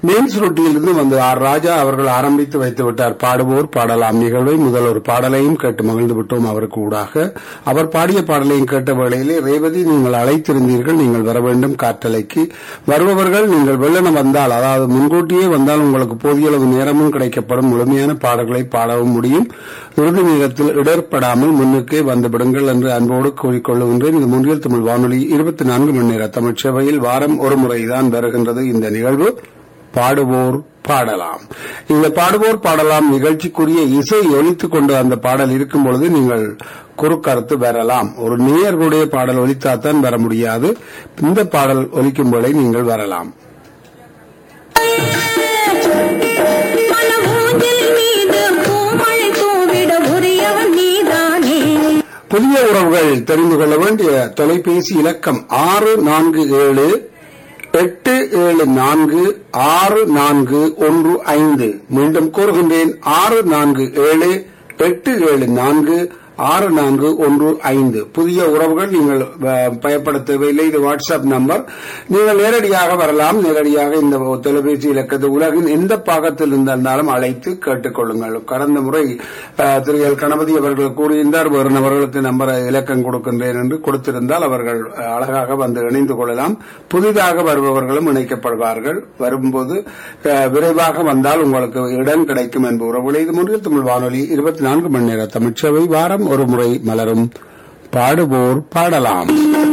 means ரொட்டியிலிருந்து வந்து R ராஜா அவர்கள் ஆரம்பித்து வைத்து விட்டார் பாடுவோர் பாடலாம் நிகழ்வை முதல் ஒரு பாடலையும் கேட்டு மகிழ்ந்து விட்டோம் அவருக்கு ஊடாக அவர் பாடிய பாடலையும் கேட்ட வேளையிலே ரேவதி நீங்கள் அழைத்திருந்தீர்கள் நீங்கள் வர வேண்டும் காற்றலைக்கு வருபவர்கள் நீங்கள் வெள்ளன வந்தால் அதாவது முன்கூட்டியே வந்தால் உங்களுக்கு போதிய அளவு நேரமும் கிடைக்கப்படும் முழுமையான பாடல்களை பாடவும் முடியும் இறுதி நேரத்தில் இடர்படாமல் முன்னுக்கே வந்துவிடுங்கள் என்று அன்போடு கூறிக்கொள்ளுகின்றேன் இது முன்றியல் தமிழ் வானொலி இருபத்தி நான்கு மணி நேர தமிழ் சேவையில் வாரம் ஒரு முறைதான் வருகின்றது இந்த நிகழ்வு பாடுவோர் பாடலாம் இந்த பாடுவோர் பாடலாம் நிகழ்ச்சிக்குரிய இசை ஒலித்துக் கொண்டு அந்த பாடல் இருக்கும் பொழுது நீங்கள் குறுக்கருத்து வரலாம் ஒரு நேயர்களுடைய பாடல் ஒலித்தாத்தான் வர முடியாது இந்த பாடல் ஒலிக்கும் போதே நீங்கள் வரலாம் மனமூஞ்சில் மீது பூமழை தூவிட உரியவன் நீதானே புதிய உறவுகள் தெரிந்து கொள்ள வேண்டிய தொலைபேசி இலக்கம் ஆறு நான்கு ஏழு எட்டு ஏழு நான்கு ஆறு நான்கு ஒன்று ஐந்து மீண்டும் கூறுகின்றேன் ஆறு நான்கு ஏழு எட்டு ஏழு நான்கு ஆறு நான்கு ஒன்று ஐந்து புதிய உறவுகள் நீங்கள் அஹ், பயப்பட தேவையில்லை இது வாட்ஸ்அப் நம்பர் நீங்கள் நேரடியாக வரலாம் நேரடியாக இந்த தொலைபேசி இலக்கத்தை உலகின் எந்த பாகத்தில் இருந்தாலும் அழைத்து கேட்டுக்கொள்ளுங்கள் கடந்த முறை அஹ், திரு எல் கணபதி அவர்கள் கூறியிருந்தார் வேறு நபர்களுக்கு நம்பர் இலக்கம் கொடுக்கின்றேன் என்று கொடுத்திருந்தால் அவர்கள் அஹ், அழகாக வந்து இணைந்து கொள்ளலாம் புதிதாக வருபவர்களும் இணைக்கப்படுவார்கள் வரும்போது அஹ், விரைவாக வந்தால் உங்களுக்கு இடம் கிடைக்கும் என்ப உறவுகளை இது முன்னில் தமிழ் வானொலி இருபத்தி நான்கு மணி நேர தமிழ்ச்சேவை வாரம் ஒரு முறை மலரும் பாடுவோர் பாடலாம்